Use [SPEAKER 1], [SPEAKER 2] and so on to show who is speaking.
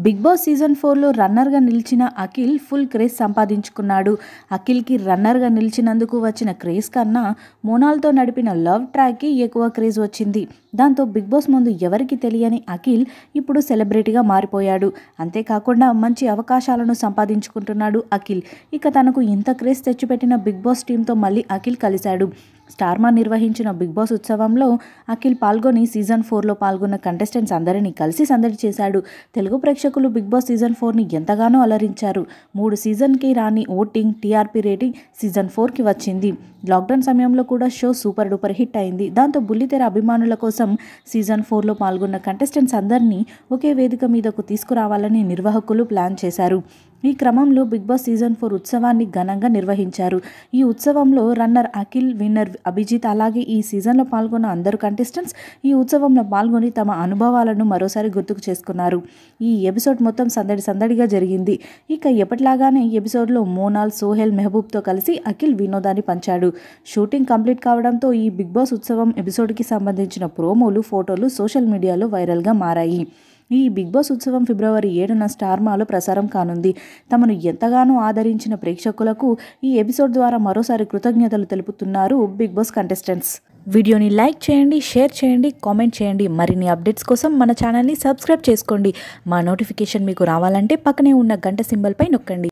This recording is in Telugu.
[SPEAKER 1] బిగ్ బాస్ సీజన్ ఫోర్లో రన్నర్గా నిలిచిన అఖిల్ ఫుల్ క్రేజ్ సంపాదించుకున్నాడు అఖిల్కి రన్నర్గా నిలిచినందుకు వచ్చిన క్రేజ్ కన్నా మోనాల్తో నడిపిన లవ్ ట్రాక్కి ఎక్కువ క్రేజ్ వచ్చింది దాంతో బిగ్ బాస్ ముందు ఎవరికి తెలియని అఖిల్ ఇప్పుడు సెలబ్రిటీగా మారిపోయాడు అంతేకాకుండా మంచి అవకాశాలను సంపాదించుకుంటున్నాడు అఖిల్ ఇక తనకు ఇంత క్రేజ్ తెచ్చిపెట్టిన బిగ్ బాస్ టీంతో మళ్ళీ అఖిల్ కలిశాడు స్టార్మా నిర్వహించిన బిగ్ బాస్ ఉత్సవంలో అఖిల్ పాల్గొని సీజన్ ఫోర్లో పాల్గొన్న కంటెస్టెంట్స్ అందరినీ కలిసి సందడి చేశాడు తెలుగు ప్రేక్షకులు బిగ్ బాస్ సీజన్ ఫోర్ని ఎంతగానో అలరించారు మూడు సీజన్కి రాని ఓటింగ్ టీఆర్పీ రేటింగ్ సీజన్ ఫోర్కి వచ్చింది లాక్డౌన్ సమయంలో కూడా షో సూపర్ డూపర్ హిట్ అయింది దాంతో బుల్లితెర అభిమానుల కోసం సీజన్ ఫోర్లో పాల్గొన్న కంటెస్టెంట్స్ అందరినీ ఒకే వేదిక మీదకు తీసుకురావాలని నిర్వాహకులు ప్లాన్ చేశారు ఈ క్రమంలో బిగ్ బాస్ సీజన్ ఫోర్ ఉత్సవాన్ని ఘనంగా నిర్వహించారు ఈ ఉత్సవంలో రన్నర్ అఖిల్ విన్నర్ అభిజిత్ అలాగే ఈ సీజన్లో పాల్గొన్న అందరు కంటెస్టెంట్స్ ఈ ఉత్సవంలో పాల్గొని తమ అనుభవాలను మరోసారి గుర్తుకు చేసుకున్నారు ఈ ఎపిసోడ్ మొత్తం సందడి సందడిగా జరిగింది ఇక ఎప్పటిలాగానే ఈ ఎపిసోడ్లో మోనాల్ సోహెల్ మెహబూబ్తో కలిసి అఖిల్ వినోదాన్ని పంచాడు షూటింగ్ కంప్లీట్ కావడంతో ఈ బిగ్ బాస్ ఉత్సవం ఎపిసోడ్కి సంబంధించిన ప్రోమోలు ఫోటోలు సోషల్ మీడియాలో వైరల్గా మారాయి ఈ బిగ్ బాస్ ఉత్సవం ఫిబ్రవరి ఏడున స్టార్మాలో ప్రసారం కానుంది తమను ఎంతగానో ఆదరించిన ప్రేక్షకులకు ఈ ఎపిసోడ్ ద్వారా మరోసారి కృతజ్ఞతలు తెలుపుతున్నారు బిగ్ బాస్ కంటెస్టెంట్స్ వీడియోని లైక్ చేయండి షేర్ చేయండి కామెంట్ చేయండి మరిన్ని అప్డేట్స్ కోసం మన ఛానల్ని సబ్స్క్రైబ్ చేసుకోండి మా నోటిఫికేషన్ మీకు రావాలంటే పక్కనే ఉన్న గంట సింబల్పై నొక్కండి